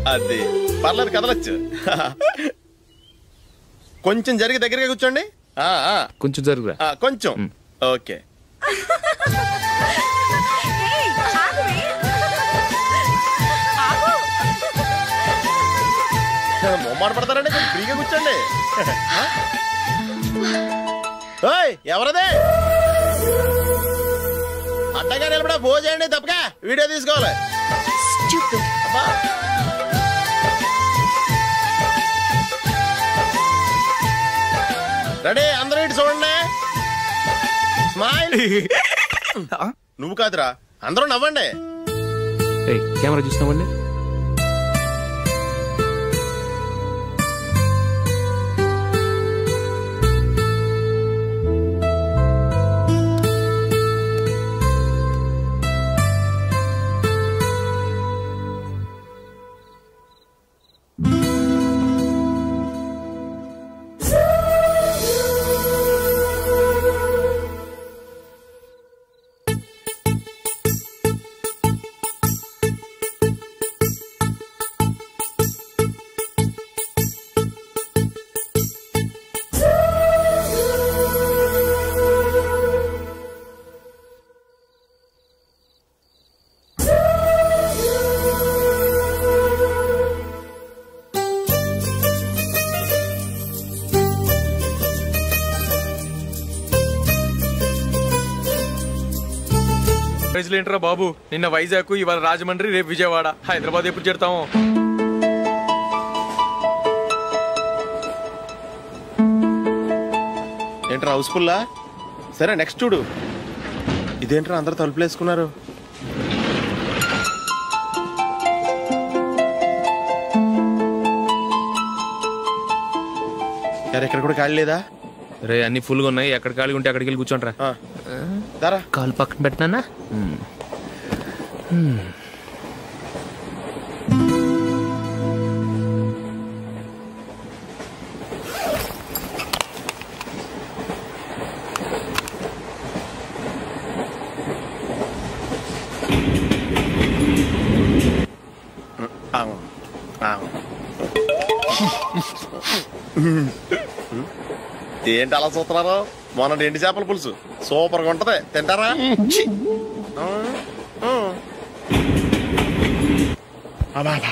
అది పర్లేదు కదలొచ్చు కొంచెం జరిగి దగ్గరగా కూర్చోండి ఆ, ఆ, కొంచెం జరుగురా ఆ, కొంచెం ఓకే మొమ్మాట పడతారండి కొంచెం ఫ్రీగా కూర్చోండి ఓయ్ ఎవరదే అడ్డగా నిలబడా ఫోన్ చేయండి తప్పగా వీడియో తీసుకోవాలి అబ్బా. రెడీ అందరూ ఇటు చూడండి స్మైల్ నువ్వు కాదురా అందరూ నవ్వండి ఏయ్ కెమెరా చూస్తున్నామండి ప్రైజ్లు ఏంట్రా బాబు నిన్న వైజాగ్ ఇవాళ రాజమండ్రి రేపు విజయవాడ హైదరాబాద్ ఎప్పుడు చేరుతాము ఏంట్రా హౌస్ఫుల్లా సరే నెక్స్ట్ చూడు ఇదేంట్రా అందరూ తలుపులు వేసుకున్నారు యారు ఇక్కడ కూడా ఖాళీ లేదా రే అన్ని ఫుల్ గా ఉన్నాయి ఎక్కడ ఖాళీ ఉంటే అక్కడికి వెళ్ళి కూర్చోండి ఆ. దారా కాలు పక్కన పెట్టినా ఆగు. ఆగు. ఏంటి అలా చూస్తున్నారు మొన్న ఎండి చేపల పులుసు సూపర్ గా ఉంటది తింటారా ఛీ. ఆ, ఆ. అబ్బా, అబ్బా.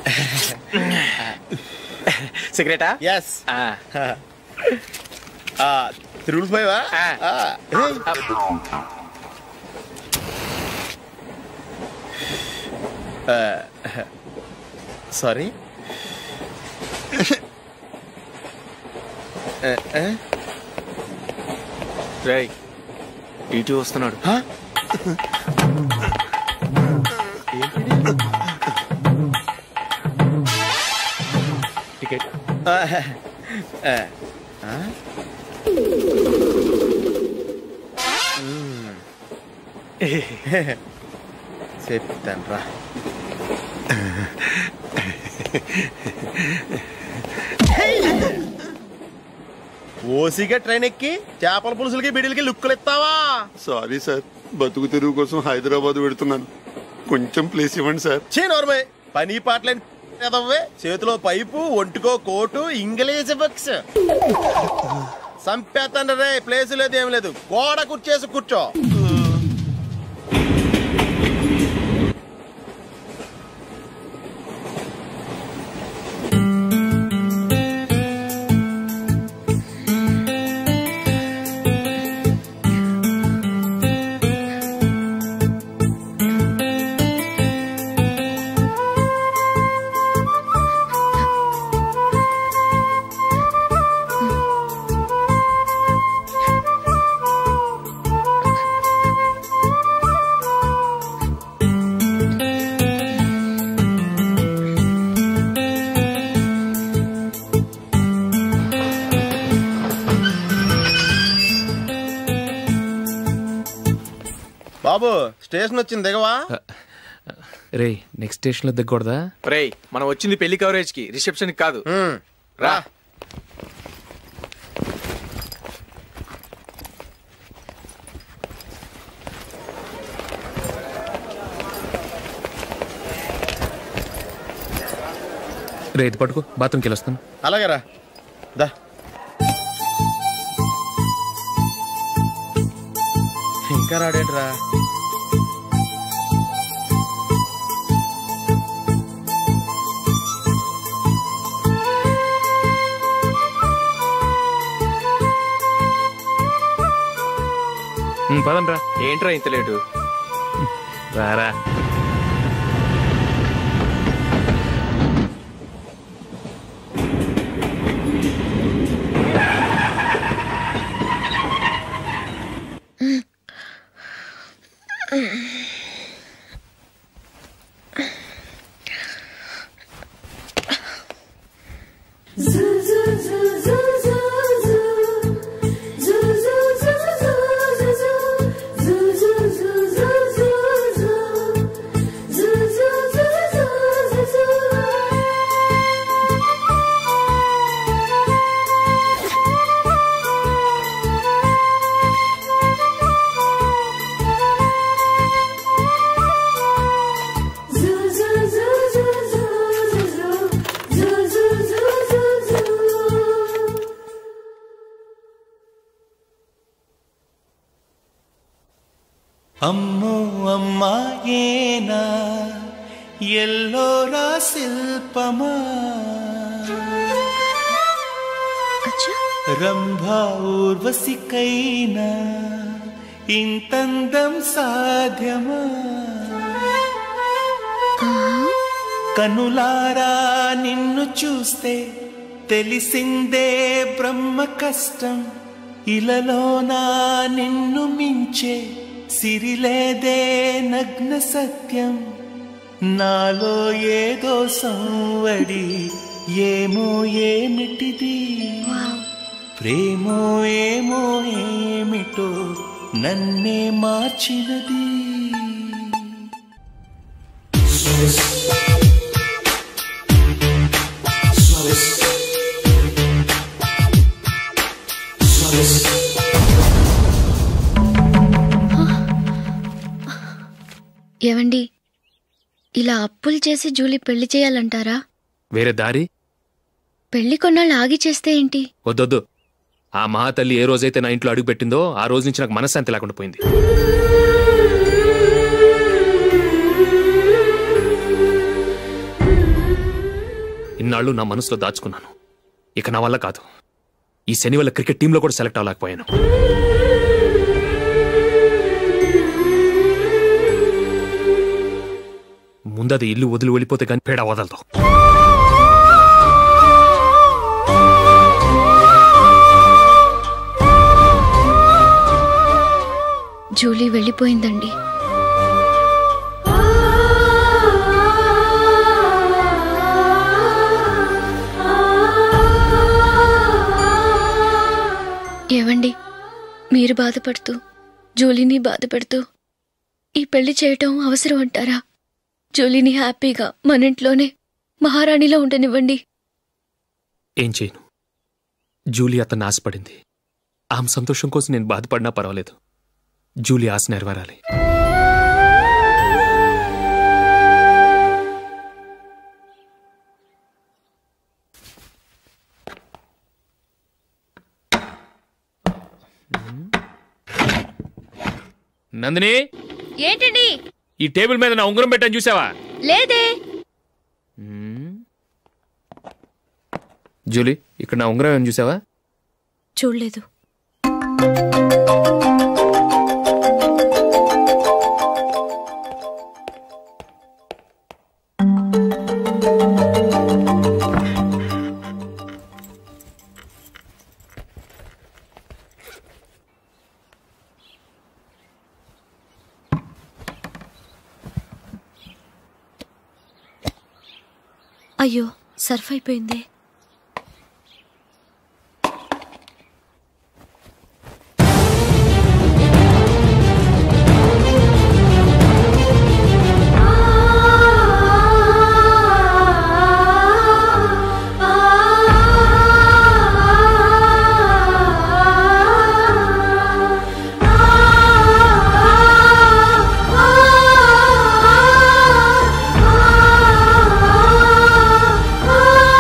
సిగరెటా ఎస్ తిరుగులు పోయావా ఆ. సారీ రేయ్ ఇటు వస్తున్నాడు టికెట్ చెప్తాను రా ఓసిగా ట్రైన్ ఎక్కి చేపల పులుసులకి బిడిలకి లుక్కులు ఇస్తావా సారీ సార్ బతుకు తెరువు కోసం హైదరాబాద్ పెడుతున్నాను కొంచెం ప్లేస్ ఇవ్వండి సార్ చే నోర్మే పని పాటలేని ఎదవ్వే చేతిలో పైపు ఒంటికో కోటు ఇంగ్లీష్ బుక్స్ సంపేతండ్రి రే ప్లేస్ లేదు ఏం లేదు గోడ కుర్చేసి కూర్చో బాబు స్టేషన్ వచ్చింది దిగవా రే నెక్స్ట్ స్టేషన్ లో దిగకూడదా రేయ్ మనం వచ్చింది పెళ్లి కవరేజ్ కి రిసెప్షన్ కి కాదు ఉమ్, రా రే ఇది పట్టుకో బాత్రూమ్కి వెళ్ళి వస్తాను అలాగే రా దా ఇంకా రాడేంట్రా ఉమ్, పదండ్రా ఏంట్రా ఇంత లేటు రారా అమ్మో అమ్మాయేనా ఎల్లోరా శిల్పమా రంభా ఊర్వశికైనా ఇంతందం సాధ్యమా కనులారా నిన్ను చూస్తే తెలిసిందే బ్రహ్మ కష్టం ఇలలోనా నిన్ను మించే సిరిలేదే నగ్న సత్యం నాలో ఏదో సంవడి ఏమో ఏమిటిది ప్రేమో ఏమో ఏమిటో నన్నే మార్చినది ఏవండి ఇలా అప్పులు చేసి జూలీ పెళ్లి చేయాలంటారా వేరే దారి పెళ్లి కొన్నాళ్ళు ఆగి చేస్తే ఏంటి వద్దొద్దు ఆ మహాతల్లి ఏ రోజైతే నా ఇంట్లో అడుగు పెట్టిందో ఆ రోజు నుంచి నాకు మనశ్శాంతి లేకుండా పోయింది ఇన్నాళ్ళు నా మనసులో దాచుకున్నాను ఇక నా వల్ల కాదు ఈ శని వల్ల క్రికెట్ టీంలో కూడా సెలెక్ట్ అవ్వలేకపోయాను ముందది ఇల్లు వదిలి వెళ్ళిపోతే కానీ పేడ వదలదు జూలీ వెళ్ళిపోయిందండి ఏవండి మీరు బాధపడుతూ జూలీని బాధపెడుతూ ఈ పెళ్లి చేయటం అవసరం అంటారా జూలీని హ్యాపీగా మన ఇంట్లోనే మహారాణిలో ఉండనివ్వండి ఏం చేయను జూలీ అతన్ని ఆశపడింది ఆమె సంతోషం కోసం నేను బాధపడినా పర్వాలేదు జూలీ ఆశ నెరవేరాలి నందిని ఏంటండి ఈ టేబుల్ మీద నా ఉంగరం పెట్టని చూసావా లేదే జూలీ ఇక్కడ నా ఉంగరం ఏమని చూసావా చూడలేదు అయ్యో సర్ఫ్ అయిపోయిందే ఆ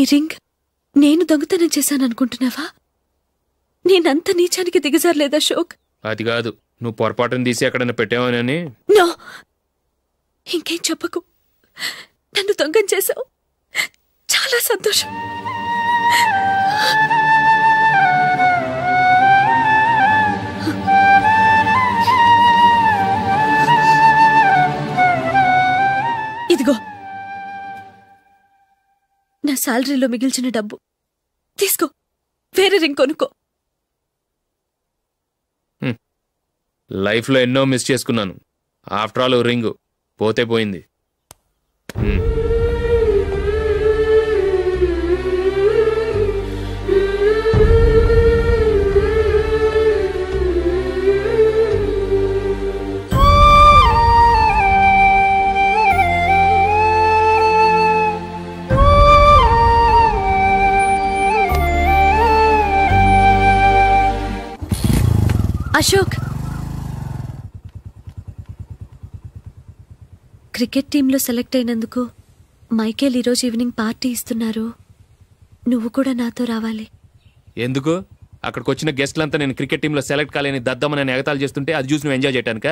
రింగ్ నేను దొంగతనం చేశాననుకుంటున్నావా నేనంత నీచానికి దిగజారలేదు అశోక్ అది కాదు నువ్వు పొరపాటును తీసి ఎక్కడైనా పెట్టావని నో ఇంకేం చెప్పకు నన్ను దొంగం చేశావు చాలా సంతోషం ఇదిగో నా శాలరీలో మిగిల్చిన డబ్బు తీసుకో వేరే రింగ్ కొనుక్కో లైఫ్లో ఎన్నో మిస్ చేసుకున్నాను ఆఫ్టర్ ఆల్ రింగ్ పోతే పోయింది హ్మ్. అశోక్ క్రికెట్ టీంలో సెలెక్ట్ అయినందుకు మైకేల్ ఈరోజు ఈవినింగ్ పార్టీ ఇస్తున్నారు నువ్వు కూడా నాతో రావాలి ఎందుకు అక్కడికి వచ్చిన గెస్ట్లంతా నేను క్రికెట్ టీంలో సెలెక్ట్ కాలేని దద్దమని నేను ఎగతాలు చేస్తుంటే అది చూసి నువ్వు ఎంజాయ్ చేయటానికా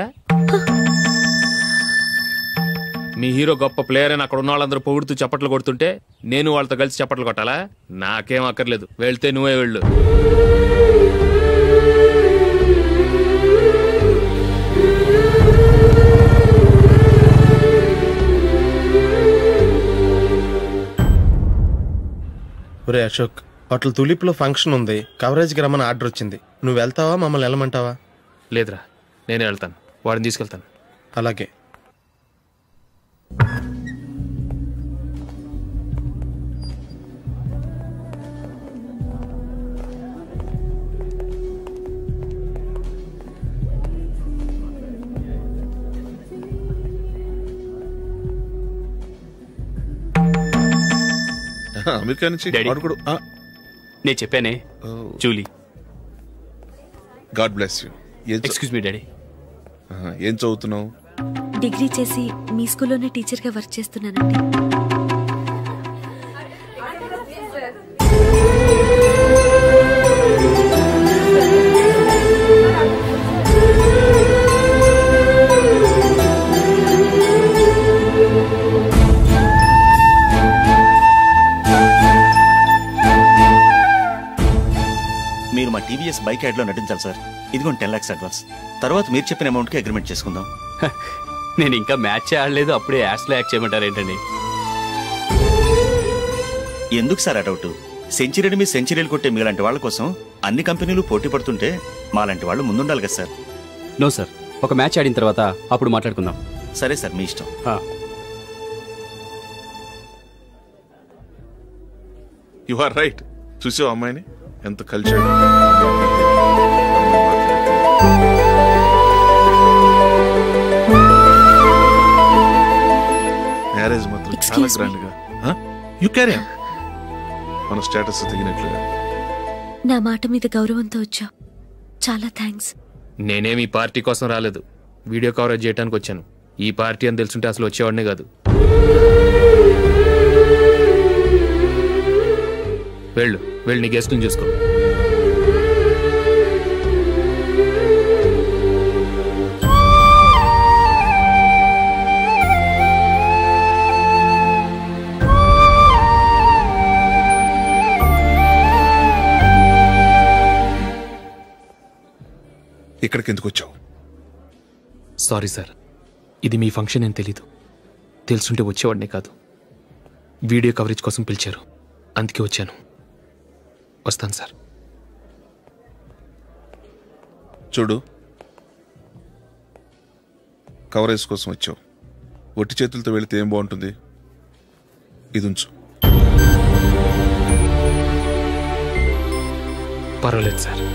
మీ హీరో గొప్ప ప్లేయర్ అని అక్కడ ఉన్న వాళ్ళందరూ పొగుడుతూ చప్పట్లు కొడుతుంటే నేను వాళ్ళతో కలిసి చప్పట్లు కొట్టాలా నాకేం అక్కర్లేదు వెళ్తే నువ్వే వెళ్ళు ఒరే అశోక్ హోటల్ తులిప్లో ఫంక్షన్ ఉంది కవరేజ్కి రమ్మని ఆర్డర్ వచ్చింది నువ్వు వెళ్తావా మమ్మల్ని వెళ్ళమంటావా లేదురా నేనే వెళ్తాను వాడిని తీసుకెళ్తాను అలాగే అమెరికా నుంచి డాడీ. వాడు కూడా నేను చెప్పానే జూలీ గాడ్ బ్లెస్ యూ ఏం చ- ఎక్స్క్యూజ్ మీ డాడీ ఆహా, ఏం చదువుతున్నావు డిగ్రీ చేసి మీ స్కూల్లోనే టీచర్గా వర్క్ చేస్తున్నానండి మీరు మా టీవీఎస్ బైక్ యాడ్లో నటించాలి సార్ ఇదిగోండి టెన్ లాక్స్ అడ్వాన్స్ తర్వాత మీరు చెప్పిన అమౌంట్కి అగ్రిమెంట్ చేసుకుందాం నేను ఇంకా మ్యాచ్ ఆడలేదు అప్పుడే యాడ్స్లో యాక్ట్ చేయమంటారు ఏంటండి ఎందుకు సార్ ఆ డౌట్ సెంచరీని మీ సెంచరీలు కొట్టే మీలాంటి వాళ్ళ కోసం అన్ని కంపెనీలు పోటీ పడుతుంటే మాలాంటి వాళ్ళు ముందుండాలి కదా సార్ నో సార్ ఒక మ్యాచ్ ఆడిన తర్వాత అప్పుడు మాట్లాడుకుందాం సరే సార్ మీ ఇష్టం ఆ, యు ఆర్ రైట్ చూసావు అమ్మాయిని ఎంత కల్చర్ మ్యారేజ్ మాత్రం చాలా Excuse me. గ్రాండ్ గా యు క్యారీ మన స్టేటస్ తగినట్లుగా నా మాట మీద గౌరవంతో వచ్చావు చాలా థ్యాంక్స్ నేనేం ఈ పార్టీ కోసం రాలేదు వీడియో కవరేజ్ చేయడానికి వచ్చాను ఈ పార్టీ అని తెలుసుంటే అసలు వచ్చేవాడినే కాదు వెళ్ళు వెళ్ళి నీ గెస్ట్ని చూసుకో ఇక్కడికి ఎందుకు వచ్చావు సారీ సార్ ఇది మీ ఫంక్షన్ అని తెలీదు తెలుసుంటే వచ్చేవాడినే కాదు వీడియో కవరేజ్ కోసం పిలిచారు అందుకే వచ్చాను వస్తాను సార్ చూడు కవరేజ్ కోసం వచ్చావు ఒట్టి చేతులతో వెళితే ఏం బాగుంటుంది ఇది ఉంచు పర్వాలేదు సార్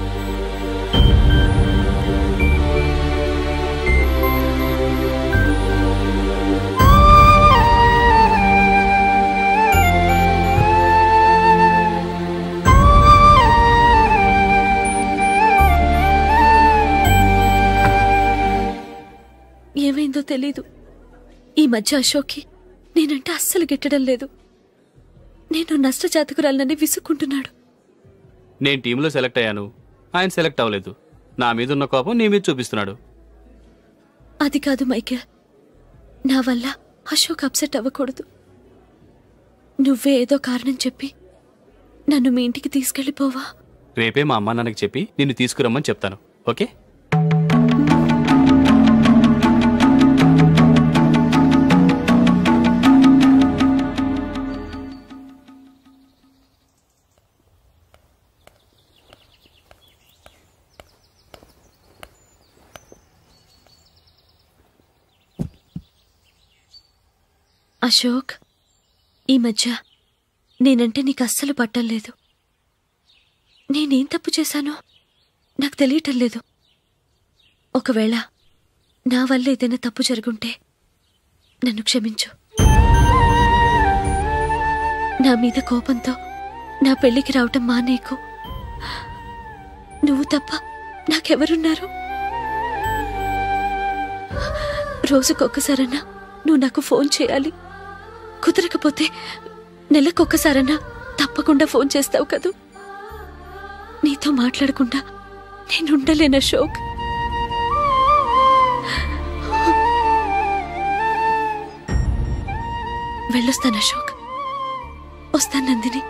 ఏమైందో తెలీదు ఈ మధ్య అశోక్కి నేనంటే అస్సలు గిట్టడం లేదు నేను నష్టజాతకురాలనని విసుక్కుంటున్నాడు నేను టీంలో సెలెక్ట్ అయ్యాను ఆయన సెలెక్ట్ అవ్వలేదు నా మీద ఉన్న కోపం నీ మీద చూపిస్తున్నాడు అది కాదు మైకేల్ నా వల్ల అశోక్ అప్సెట్ అవ్వకూడదు నువ్వే ఏదో కారణం చెప్పి నన్ను మీ ఇంటికి తీసుకెళ్ళిపోవా రేపే మా అమ్మ నాన్నకి చెప్పి నిన్ను తీసుకురమ్మని చెప్తాను ఓకే అశోక్ ఈ మధ్య నేనంటే నీకు అస్సలు పట్టలేదు నేనేం తప్పు చేశానో నాకు తెలియటం లేదు ఒకవేళ నా వల్ల ఏదైనా తప్పు జరుగుంటే నన్ను క్షమించు నా మీద కోపంతో నా పెళ్లికి రావటం మానేకు నువ్వు తప్ప నాకెవరున్నారు రోజుకొక్కసారన్నా నువ్వు నాకు ఫోన్ చేయాలి కుదరకపోతే నెలకొక్కసారన్నా తప్పకుండా ఫోన్ చేస్తావు కదూ నీతో మాట్లాడకుండా నేను ఉండలేను అశోక్ వెళ్ళొస్తాను అశోక్ వస్తాను నందిని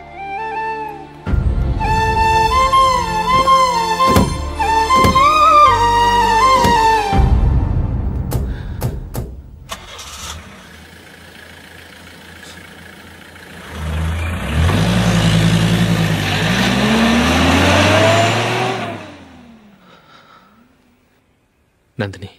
నందిని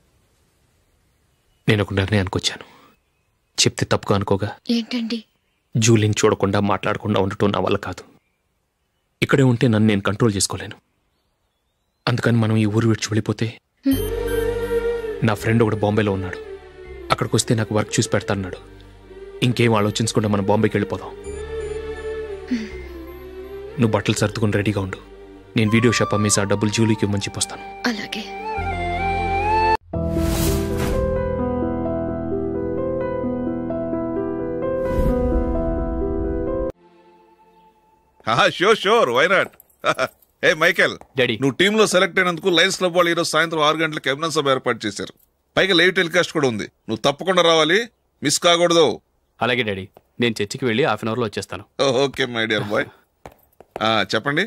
నేను ఒక నిర్ణయానికి వచ్చాను చెప్తే తప్పుగా అనుకోగా ఏంటండి జూలిని చూడకుండా మాట్లాడకుండా ఉండటం నా వల్ల కాదు ఇక్కడే ఉంటే నన్ను నేను కంట్రోల్ చేసుకోలేను అందుకని మనం ఈ ఊరు విడిచి వెళ్ళిపోతే నా ఫ్రెండ్ ఒకడు బాంబేలో ఉన్నాడు అక్కడికి వస్తే నాకు వర్క్ చూసి పెడతాన్నాడు ఇంకేం ఆలోచించకుండా మనం బాంబేకి వెళ్ళిపోదాం నువ్వు బట్టలు సర్దుకుని రెడీగా ఉండు నేను వీడియో షాప్ అమ్మేసి ఆ డబ్బులు జూలీకి ఇవ్వమని చెప్పొస్తాను అలాగే షూర్ షూర్ వై నాట్ ఏ మైకేల్ డాడీ నువ్వు టీంలో సెలెక్ట్ అయినందుకు లయన్స్ క్లబ్ వాళ్ళు ఈరోజు సాయంత్రం ఆరు గంటలకు ఎమినెన్స్ సభ ఏర్పాటు చేశారు పైగా లైవ్ టెలికాస్ట్ కూడా ఉంది నువ్వు తప్పకుండా రావాలి మిస్ కాకూడదు అలాగే డాడీ నేను చర్చికి వెళ్ళి హాఫ్ అన్ అవర్లో వచ్చేస్తాను ఓకే మై డియర్ బాయ్ చెప్పండి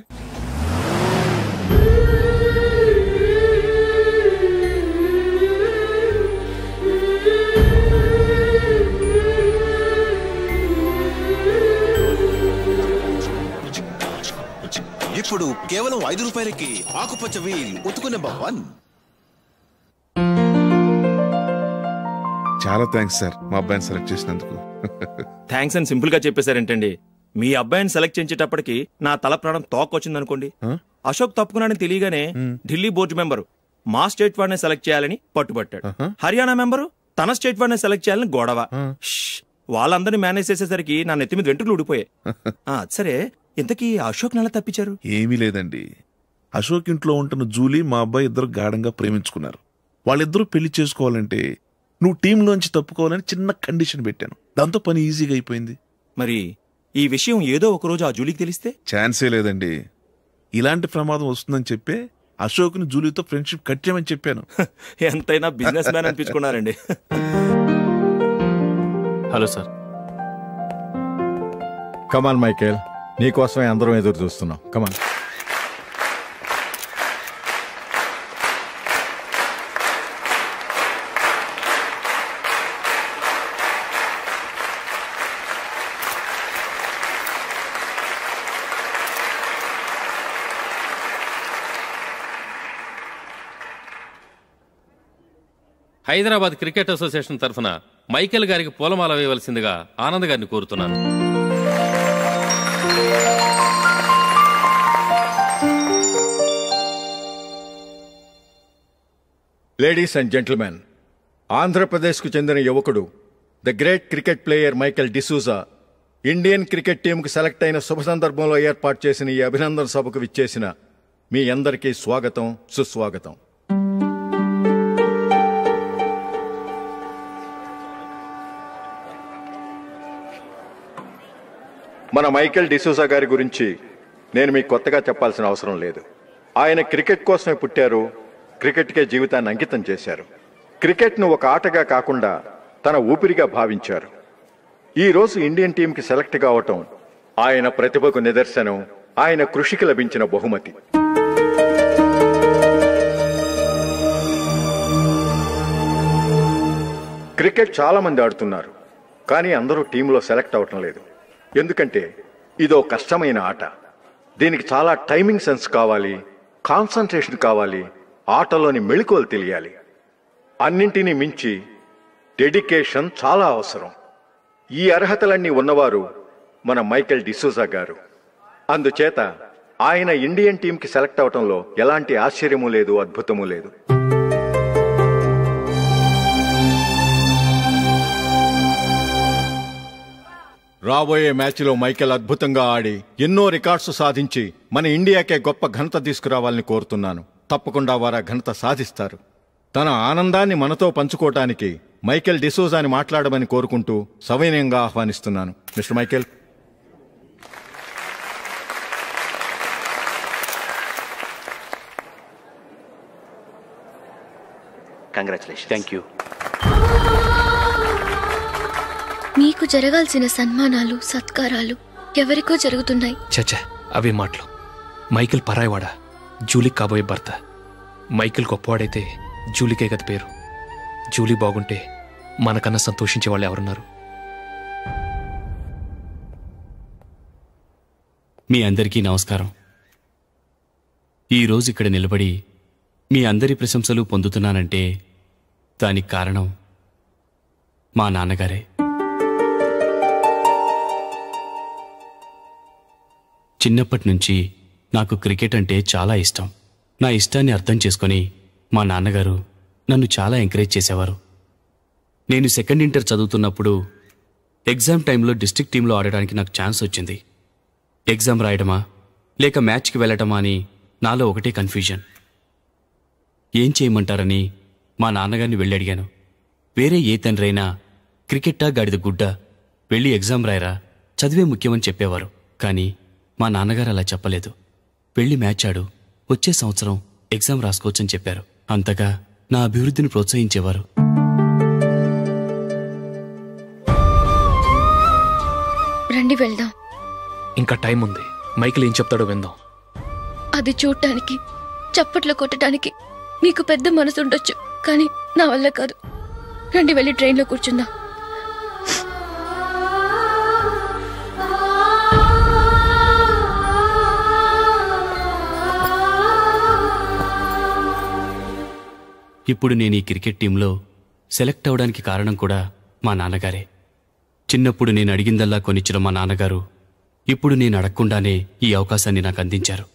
ఇప్పుడు కేవలం ఐదు రూపాయలకి ఆకుపచ్చ వీల్ ఉతుకు నెంబర్ వన్ చాలా థ్యాంక్స్ సార్ మా అబ్బాయిని సెలెక్ట్ చేసినందుకు థ్యాంక్స్ అని సింపుల్ గా చెప్పేశారేంటండి మీ అబ్బాయిని సెలెక్ట్ చేసేటప్పటికి నా తల ప్రాణం తోకొచ్చింది అనుకోండి అశోక్ తప్పుకున్నాడని తెలియగానే ఢిల్లీ బోర్డు మెంబరు మా స్టేట్ వాడిని సెలెక్ట్ చేయాలని పట్టుబట్టాడు హర్యానా మెంబరు తన స్టేట్ వాడిని సెలెక్ట్ చేయాలని గొడవ షష్! వాళ్ళందరినీ మేనేజ్ చేసేసరికి నా నెత్తి మీద వెంట్రుకలు ఊడిపోయాయి ఆ, సరే ఇంతకీ అశోక్ నెల తప్పించారు ఏమీ లేదండి అశోక్ ఇంట్లో ఉంటున్న జూలీ మా అబ్బాయి ఇద్దరు గాఢంగా ప్రేమించుకున్నారు వాళ్ళిద్దరూ పెళ్లి చేసుకోవాలంటే నువ్వు టీంలోంచి తప్పుకోవాలని చిన్న కండిషన్ పెట్టాను దాంతో పని ఈజీగా అయిపోయింది మరి ఈ విషయం ఏదో ఒక రోజు ఆ జూలీకి తెలిస్తే ఛాన్సే లేదండి ఇలాంటి ప్రమాదం వస్తుందని చెప్పే అశోక్ని జూలీతో ఫ్రెండ్షిప్ కట్ చేయమని చెప్పాను ఎంతైనా బిజినెస్ మ్యాన్ అనిపించుకున్నారండి హలో సార్ కమాన్ మైకేల్ నీకోసమే అందరం ఎదురు చూస్తున్నాం కమాన్ హైదరాబాద్ క్రికెట్ అసోసియేషన్ తరఫున మైకేల్ గారికి పూలమాల వేయవలసిందిగా ఆనంద్ గారిని కోరుతున్నాను లేడీస్ అండ్ జెంటిల్మెన్ ఆంధ్రప్రదేశ్కు చెందిన యువకుడు the great cricket player Michael D'Souza Indian cricket టీంకు సెలెక్ట్ అయిన శుభ సందర్భంలో ఏర్పాటు చేసిన ఈ అభినందన సభకు విచ్చేసిన మీ అందరికీ స్వాగతం సుస్వాగతం మన మైకేల్ డిసూజా గారి గురించి నేను మీకు కొత్తగా చెప్పాల్సిన అవసరం లేదు ఆయన క్రికెట్ కోసమే పుట్టారు క్రికెట్కే జీవితాన్ని అంకితం చేశారు క్రికెట్ను ఒక ఆటగా కాకుండా తన ఊపిరిగా భావించారు ఈ రోజు ఇండియన్ టీంకి సెలెక్ట్ కావటం ఆయన ప్రతిభకు నిదర్శనం ఆయన కృషికి లభించిన బహుమతి క్రికెట్ చాలా మంది ఆడుతున్నారు కానీ అందరూ టీంలో సెలెక్ట్ అవటం లేదు ఎందుకంటే ఇదో కష్టమైన ఆట దీనికి చాలా టైమింగ్ సెన్స్ కావాలి కాన్సన్ట్రేషన్ కావాలి ఆటలోని మెళుకువలు తెలియాలి అన్నింటినీ మించి డెడికేషన్ చాలా అవసరం ఈ అర్హతలన్నీ ఉన్నవారు మన మైకేల్ డిసూజా గారు అందుచేత ఆయన ఇండియన్ టీంకి సెలెక్ట్ అవటంలో ఎలాంటి ఆశ్చర్యము లేదు అద్భుతము లేదు రాబోయే మ్యాచ్లో మైకేల్ అద్భుతంగా ఆడి ఎన్నో రికార్డ్స్ సాధించి మన ఇండియాకే గొప్ప ఘనత తీసుకురావాలని కోరుతున్నాను తప్పకుండా వారు ఆ ఘనత సాధిస్తారు తన ఆనందాన్ని మనతో పంచుకోవటానికి మైకేల్ డిసోజాని మాట్లాడమని కోరుకుంటూ సవినయంగా ఆహ్వానిస్తున్నాను mister Michael congratulation thank you మీకు జరగాల్సిన సన్మానాలు సత్కారాలు ఎవరికో జరుగుతున్నాయి చచ్చా అవే మాటలు మైకిల్ పరాయవాడా జూలీకి కాబోయే భర్త మైకిల్ గొప్పవాడైతే జూలీకే గది పేరు జూలీ బాగుంటే మనకన్నా సంతోషించే వాళ్ళు ఎవరున్నారు మీ అందరికీ నమస్కారం ఈరోజు ఇక్కడ నిలబడి మీ అందరి ప్రశంసలు పొందుతున్నానంటే దానికి కారణం మా నాన్నగారే చిన్నప్పటి నుంచి నాకు క్రికెట్ అంటే చాలా ఇష్టం నా ఇష్టాన్ని అర్థం చేసుకొని మా నాన్నగారు నన్ను చాలా ఎంకరేజ్ చేసేవారు నేను సెకండ్ ఇంటర్ చదువుతున్నప్పుడు ఎగ్జామ్ టైంలో డిస్ట్రిక్ట్ టీంలో ఆడడానికి నాకు ఛాన్స్ వచ్చింది ఎగ్జామ్ రాయడమా లేక మ్యాచ్కి వెళ్ళటమా అని నాలో ఒకటే కన్ఫ్యూజన్ ఏం చేయమంటారని మా నాన్నగారిని వెళ్ళి అడిగాను వేరే ఏ తండ్రైనా క్రికెట్టా గాడిద గుడ్డ వెళ్ళి ఎగ్జామ్ రాయరా చదివే ముఖ్యమని చెప్పేవారు కానీ మా నాన్నగారు అలా చెప్పలేదు వెళ్ళి మ్యాచ్ ఆడు వచ్చే సంవత్సరం ఎగ్జామ్ రాసుకోవచ్చని చెప్పారు అంతగా నా అభివృద్ధిని ప్రోత్సహించేవారు రండి వెళ్దాం ఇంకా టైం ఉంది మైకిల్ ఏం చెప్తాడో విందాం అది చూడటానికి చప్పట్లు కొట్టడానికి మీకు పెద్ద మనసు ఉండొచ్చు కానీ నా వల్ల కాదు రండి వెళ్ళి ట్రైన్లో కూర్చుందాం ఇప్పుడు నేను ఈ క్రికెట్ టీంలో సెలెక్ట్ అవడానికి కారణం కూడా మా నాన్నగారే చిన్నప్పుడు నేను అడిగిందల్లా కొనిచ్చిన మా నాన్నగారు ఇప్పుడు నేను అడగకుండానే ఈ అవకాశాన్ని నాకు అందించారు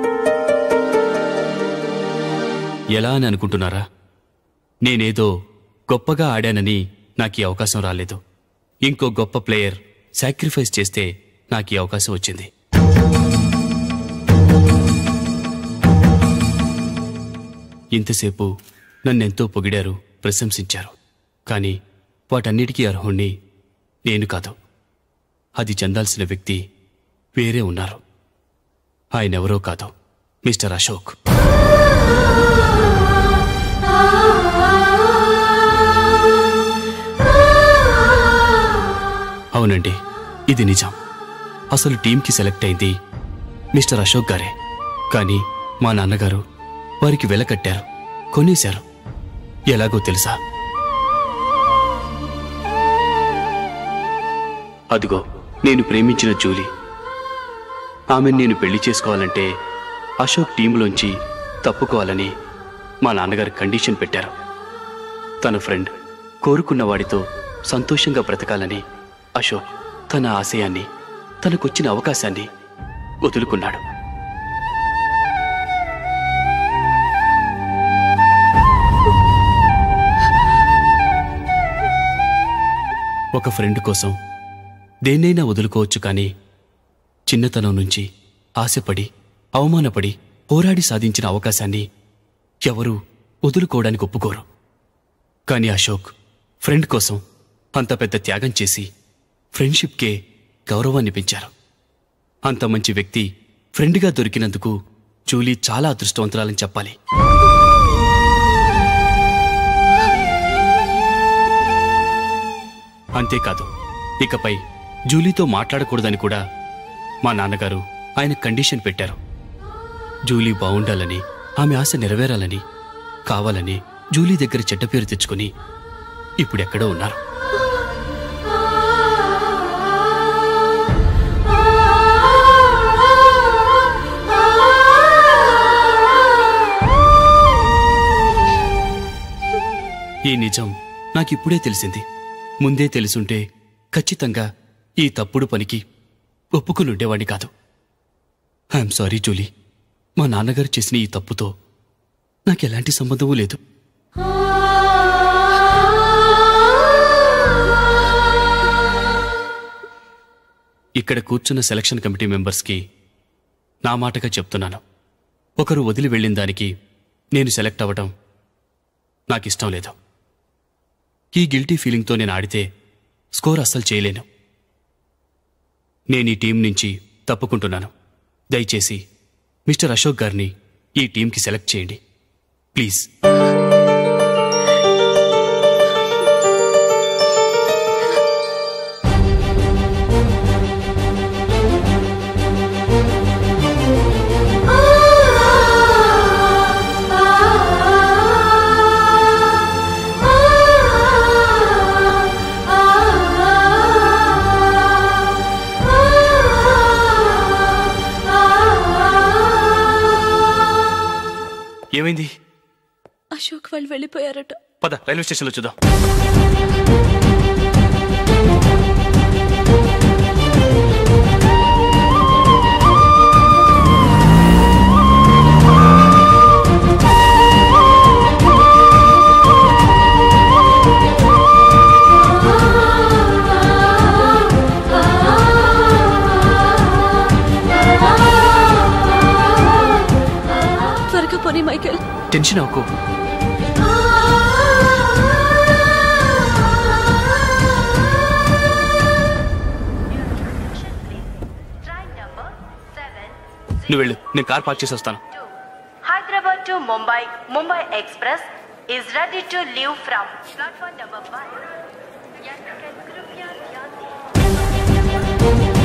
ఎలా అని అనుకుంటున్నారా నేనేదో గొప్పగా ఆడానని నాకు ఈ అవకాశం రాలేదు ఇంకో గొప్ప ప్లేయర్ సాక్రిఫైస్ చేస్తే నాకు ఈ అవకాశం వచ్చింది ఇంతసేపు నన్నెంతో పొగిడారు ప్రశంసించారు కానీ వాటన్నిటికీ అర్హుణ్ణి నేను కాదు అది చెందాల్సిన వ్యక్తి వేరే ఉన్నారు ఆయనెవరో కాదు మిస్టర్ అశోక్ అవునండి ఇది నిజం అసలు టీంకి సెలెక్ట్ అయింది మిస్టర్ అశోక్ గారే కానీ మా నాన్నగారు వారికి వెల కట్టారు కొనేశారు ఎలాగో తెలుసా అదిగో నేను ప్రేమించిన జూలీ ఆమెను నేను పెళ్లి చేసుకోవాలంటే అశోక్ టీంలోంచి తప్పుకోవాలని మా నాన్నగారు కండిషన్ పెట్టారు తన ఫ్రెండ్ కోరుకున్న వాడితో సంతోషంగా బ్రతకాలని అశోక్ తన ఆశయాన్ని తనకొచ్చిన అవకాశాన్ని వదులుకున్నాడు ఒక ఫ్రెండ్ కోసం దేన్నైనా వదులుకోవచ్చు కానీ చిన్నతనం నుంచి ఆశపడి అవమానపడి పోరాడి సాధించిన అవకాశాన్ని ఎవరూ వదులుకోవడానికి ఒప్పుకోరు కానీ అశోక్ ఫ్రెండ్ కోసం అంత పెద్ద త్యాగం చేసి ఫ్రెండ్షిప్కే గౌరవాన్ని పెంచారు అంత మంచి వ్యక్తి ఫ్రెండ్గా దొరికినందుకు జూలీ చాలా అదృష్టవంతురాలని చెప్పాలి అంతేకాదు ఇకపై జూలీతో మాట్లాడకూడదని కూడా మా నాన్నగారు ఆయన కండిషన్ పెట్టారు జూలీ బాగుండాలని ఆమె ఆశ నెరవేరాలని కావాలని జూలీ దగ్గర చెడ్డ పేరు తెచ్చుకొని ఇప్పుడెక్కడో ఉన్నారు ఈ నిజం నాకిప్పుడే తెలిసింది ముందే తెలుసుంటే ఖచ్చితంగా ఈ తప్పుడు పనికి ఒప్పుకుని ఉండేవాడిని కాదు ఐఎమ్ సారీ జూలీ మా నాన్నగారు చేసిన ఈ తప్పుతో నాకెలాంటి సంబంధమూ లేదు ఇక్కడ కూర్చున్న సెలక్షన్ కమిటీ మెంబర్స్కి నా మాటగా చెప్తున్నాను ఒకరు వదిలి వెళ్ళిన దానికి నేను సెలెక్ట్ అవ్వడం నాకు ఇష్టం లేదు ఈ గిల్టీ ఫీలింగ్తో నేను ఆడితే స్కోర్ అస్సలు చేయలేను నేను ఈ టీం నుంచి తప్పుకుంటున్నాను దయచేసి మిస్టర్ అశోక్ గారిని ఈ టీంకి సెలెక్ట్ చేయండి ప్లీజ్ ఏమైంది అశోక్ వాళ్ళు వెళ్ళిపోయారట పద రైల్వే స్టేషన్లో చూద్దాం త్వరగా పోనీ మైకేల్ టెన్షన్ అవ్వకు నువ్వు వెళ్ళు నేను కార్ పార్క్ చేసి వస్తాను Hyderabad to Mumbai, Mumbai Express is ready to leave from platform number 1.